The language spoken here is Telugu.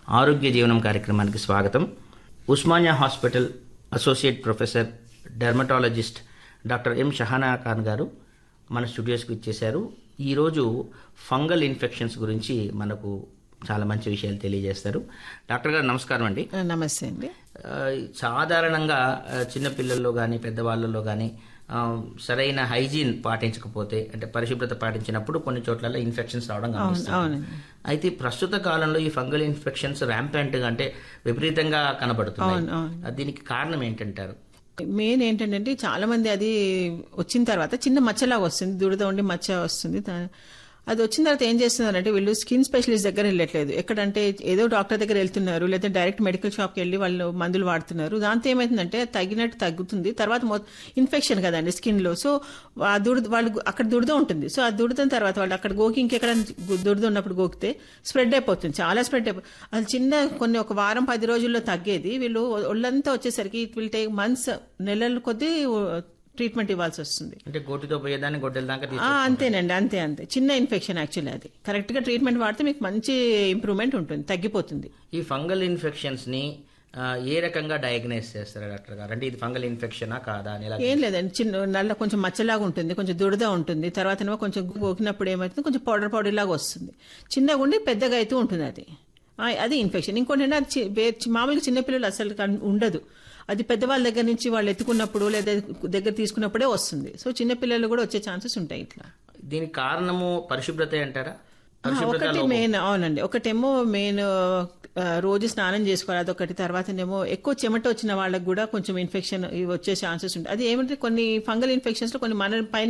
ఆరోగ్య జీవనం కార్యక్రమానికి స్వాగతం Osmania hospital associate professor dermatologist doctor M Shahana Khan garu మన స్టూడియోస్కి ఇచ్చేశారు ఈరోజు ఫంగల్ ఇన్ఫెక్షన్స్ గురించి మనకు చాలా మంచి విషయాలు తెలియజేస్తారు డాక్టర్ గారు నమస్కారం అండి ఆ, నమస్తే అండి ఆ, సాధారణంగా ఆ, చిన్నపిల్లల్లో కానీ పెద్దవాళ్ళలో కానీ సరైన హైజీన్ పాటించకపోతే అంటే పరిశుభ్రత పాటించినప్పుడు కొన్ని చోట్ల ఇన్ఫెక్షన్స్ రావడం గమనిస్తాం అవునండి అయితే ప్రస్తుత కాలంలో ఈ ఫంగల్ ఇన్ఫెక్షన్స్ ర్యాంపెంట్ గా అంటే విపరీతంగా కనబడుతున్నాయి అవును, అవును. ఆ, దీనికి కారణం ఏంటంటారు మెయిన్ ఏంటంటే చాలా మంది అది వచ్చిన తర్వాత చిన్న మచ్చలాగా వస్తుంది దురద ఉండి మచ్చ వస్తుంది దా- అది వచ్చిన తర్వాత ఏం చేస్తున్నారంటే వీళ్ళు స్కిన్ స్పెషలిస్ట్ దగ్గర వెళ్ళట్లేదు ఎక్కడంటే ఏదో డాక్టర్ దగ్గర వెళ్తున్నారు లేదా డైరెక్ట్ మెడికల్ షాప్కి వెళ్ళి వాళ్ళు మందులు వాడుతున్నారు దాంతో ఏమవుతుందంటే తగ్గినట్టు తగ్గుతుంది తర్వాత మొ- ఇన్ఫెక్షన్ కదండి స్కిన్ లో సో ఆ దురద వాళ్ళు అక్కడ దురద ఉంటుంది సో ఆ దురద తర్వాత వాళ్ళు అక్కడ గోకి ఇంకెక్కడ దురద ఉన్నప్పుడు గోకితే స్ప్రెడ్ అయిపోతుంది చాలా స్ప్రెడ్ అయిపోతుంది అది చిన్న కొన్ని ఒక వారం పది రోజుల్లో తగ్గేది వీళ్ళు ఒళ్ళంతా వచ్చేసరికి ఇట్ విల్ టేక్ మంత్స్ నెలల కొద్దీ ట్రీట్మెంట్ ఇవ్వాల్సి వస్తుంది అంటే గోటితో పోయేదాన్ని గొడ్డల దాకా ఆ, తీసుకు- అంతేనండి అంతే అంతే చిన్న ఇన్ఫెక్షన్ యాక్చువల్లీ అది కరెక్ట్ గా ట్రీట్మెంట్ వాడితే మీకు మంచి ఇంప్రూవ్మెంట్ ఉంటుంది తగ్గిపోతుంది ఈ ఫంగల్ ఇన్ఫెక్షన్స్ ని ఆ, ఏ రకంగా డయాగ్నైజ్ చేస్తారు డాక్టర్ గారు అంటే ఇది ఫంగల్ ఇన్ఫెక్షనా కాదా అని ఎలా ఏం లేదండి చిన్న నల్ల కొంచెం మచ్చలాగా ఉంటుంది కొంచెం దురద ఉంటుంది తర్వాత ఏమో కొంచెం గోకినప్పుడు ఏమవుతుంది కొంచెం పౌడర్ పౌడర్ లాగా వస్తుంది చిన్నగా ఉండి పెద్దగా అయితే ఉంటుంది అది ఆ, అది ఇన్ఫెక్షన్ ఇంకోటి ఏంటంటే అది చి- వే- చి- మామూలుగా చిన్నపిల్లలు అసలు కన్- ఉండదు అది పెద్దవాళ్ళ దగ్గర నుంచి వాళ్ళు ఎత్తుకున్నప్పుడు లేదా దగ్గర తీసుకున్నప్పుడే వస్తుంది సో చిన్నపిల్లలు కూడా వచ్చే ఛాన్సెస్ ఉంటాయి ఇట్లా దీనికి కారణము పరిశుభ్రత అంటారా ఆ, పరిశుభ్రత ఒకటి మెయిన్ అవునండి ఒకటేమో మెయిన్ ఆ, రోజు స్నానం చేసుకోవాలి అదొకటి తర్వాతనేమో ఎక్కువ చెమట వచ్చిన వాళ్ళకి కూడా కొంచెం ఇన్ఫెక్షన్ వచ్చే ఛాన్సెస్ ఉంటాయి అది ఏమంటే కొన్ని ఫంగల్ ఇన్ఫెక్షన్స్ లో కొన్ని మన పైన